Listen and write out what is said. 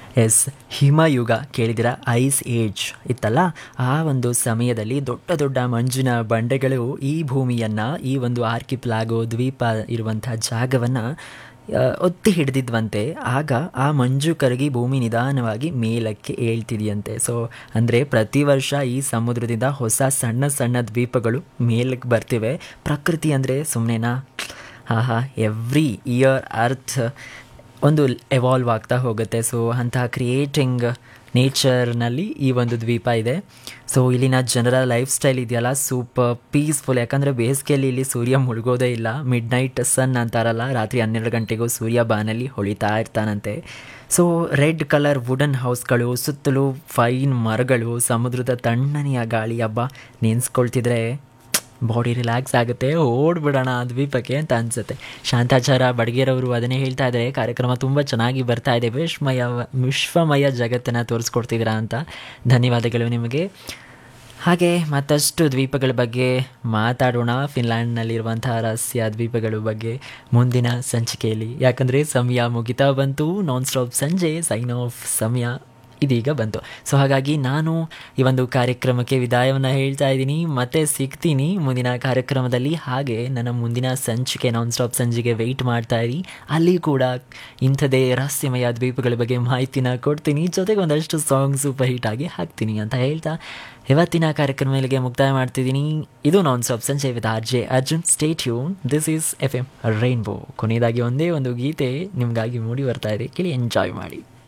S ಹಿಮಯುಗ ಕೇಳಿದಿರ ice age ಇತ್ತಲ್ಲ ಆ ಒಂದು ಸಮಯದಲ್ಲಿ ದೊಡ್ಡ ದೊಡ್ಡ ಮಂಜಿನ ಬಂಡೆಗಳು ಈ ಭೂಮಿಯನ್ನು ಈ ಒಂದು ಆರ್ಕಿಪ್ಲಾಗೋ ದ್ವೀಪ ಇರುವಂಥ ಜಾಗವನ್ನು ಒತ್ತಿ ಹಿಡಿದಿದ್ವಂತೆ ಆಗ ಆ ಮಂಜು ಕರಗಿ ಭೂಮಿ ನಿಧಾನವಾಗಿ ಮೇಲಕ್ಕೆ ಏಳ್ತಿದೆಯಂತೆ ಸೊ ಅಂದರೆ ಪ್ರತಿ ವರ್ಷ ಈ ಸಮುದ್ರದಿಂದ ಹೊಸ ಸಣ್ಣ ಸಣ್ಣ ದ್ವೀಪಗಳು ಮೇಲಕ್ಕೆ ಬರ್ತಿವೆ ಪ್ರಕೃತಿ ಅಂದರೆ ಸುಮ್ಮನೆನಾ ಹಾಂ ಹಾಂ ಎವ್ರಿ ಇಯರ್ ಅರ್ತ್ ಒಂದು ಎವಾಲ್ವ್ ಆಗ್ತಾ ಹೋಗುತ್ತೆ ಸೊ ಅಂತಹ ಕ್ರಿಯೇಟಿಂಗ್ ನೇಚರ್ನಲ್ಲಿ ಈ ಒಂದು ದ್ವೀಪ ಇದೆ ಸೊ ಇಲ್ಲಿನ ಜನರ ಲೈಫ್ ಸ್ಟೈಲ್ ಇದೆಯಲ್ಲ ಸೂಪರ್ ಪೀಸ್ಫುಲ್ ಯಾಕಂದರೆ ಬೇಸಿಗೆಯಲ್ಲಿ ಇಲ್ಲಿ ಸೂರ್ಯ ಮುಳುಗೋದೇ ಇಲ್ಲ ಮಿಡ್ ನೈಟ್ ಸನ್ ಅಂತಾರಲ್ಲ ರಾತ್ರಿ ಹನ್ನೆರಡು ಗಂಟೆಗೂ ಸೂರ್ಯ ಬಾನಲ್ಲಿ ಹೊಳಿತಾ ಇರ್ತಾನಂತೆ ಸೊ ರೆಡ್ ಕಲರ್ ವುಡನ್ ಹೌಸ್ಗಳು ಸುತ್ತಲೂ ಫೈನ್ ಮರಗಳು ಸಮುದ್ರದ ತಣ್ಣನೆಯ ಗಾಳಿ ಹಬ್ಬ ನೆನೆಸ್ಕೊಳ್ತಿದ್ರೆ ಬಾಡಿ ರಿಲ್ಯಾಕ್ಸ್ ಆಗುತ್ತೆ ಓಡ್ಬಿಡೋಣ ಆ ದ್ವೀಪಕ್ಕೆ ಅಂತ ಅನಿಸುತ್ತೆ ಶಾಂತಾಚಾರ ಬಡಗೇರವರು ಅದನ್ನೇ ಹೇಳ್ತಾ ಇದ್ದಾರೆ ಕಾರ್ಯಕ್ರಮ ತುಂಬ ಚೆನ್ನಾಗಿ ಬರ್ತಾ ಇದೆ ವಿಶ್ವಮಯ ವಿಶ್ವಮಯ ಜಗತ್ತನ್ನು ತೋರಿಸ್ಕೊಡ್ತಿದ್ದೀರಾ ಅಂತ ಧನ್ಯವಾದಗಳು ನಿಮಗೆ ಹಾಗೆ ಮತ್ತಷ್ಟು ದ್ವೀಪಗಳ ಬಗ್ಗೆ ಮಾತಾಡೋಣ ಫಿನ್ಲ್ಯಾಂಡ್ನಲ್ಲಿರುವಂತಹ ರಹಸ್ಯ ದ್ವೀಪಗಳ ಬಗ್ಗೆ ಮುಂದಿನ ಸಂಚಿಕೆಯಲ್ಲಿ ಯಾಕಂದರೆ ಸಮಯ ಮುಗಿತಾ ಬಂತು ನಾನ್ ಸ್ಟಾಪ್ ಸಂಜೆ ಸೈನ್ ಆಫ್ ಸಮಯ ಇದೀಗ ಬಂತು ಸೊ ಹಾಗಾಗಿ ನಾನು ಈ ಒಂದು ಕಾರ್ಯಕ್ರಮಕ್ಕೆ ವಿದಾಯವನ್ನು ಹೇಳ್ತಾ ಇದ್ದೀನಿ ಮತ್ತೆ ಸಿಗ್ತೀನಿ ಮುಂದಿನ ಕಾರ್ಯಕ್ರಮದಲ್ಲಿ ಹಾಗೆ ನನ್ನ ಮುಂದಿನ ಸಂಚಿಕೆ ನಾನ್ ಸ್ಟಾಪ್ ಸಂಜೆಗೆ ವೆಯ್ಟ್ ಮಾಡ್ತಾ ಇರಿ ಅಲ್ಲಿ ಕೂಡ ಇಂಥದೇ ರಹಸ್ಯಮಯ ದ್ವೀಪಗಳ ಬಗ್ಗೆ ಮಾಹಿತಿನ ಕೊಡ್ತೀನಿ ಜೊತೆಗೆ ಒಂದಷ್ಟು ಸಾಂಗ್ ಸೂಪರ್ ಹಿಟ್ ಆಗಿ ಹಾಕ್ತೀನಿ ಅಂತ ಹೇಳ್ತಾ ಇವತ್ತಿನ ಕಾರ್ಯಕ್ರಮಗಳಿಗೆ ಮುಕ್ತಾಯ ಮಾಡ್ತಿದ್ದೀನಿ ಇದು ನಾನ್ ಸ್ಟಾಪ್ ಸಂಜೆ with R J Arjun stay ಯೂನ್ this is F M Rainbow ಕೊನೆಯದಾಗಿ ಒಂದೇ ಒಂದು ಗೀತೆ ನಿಮಗಾಗಿ ಮೂಡಿ ಬರ್ತಾ ಇದೆ ಕೇಳಿ ಎಂಜಾಯ್ ಮಾಡಿ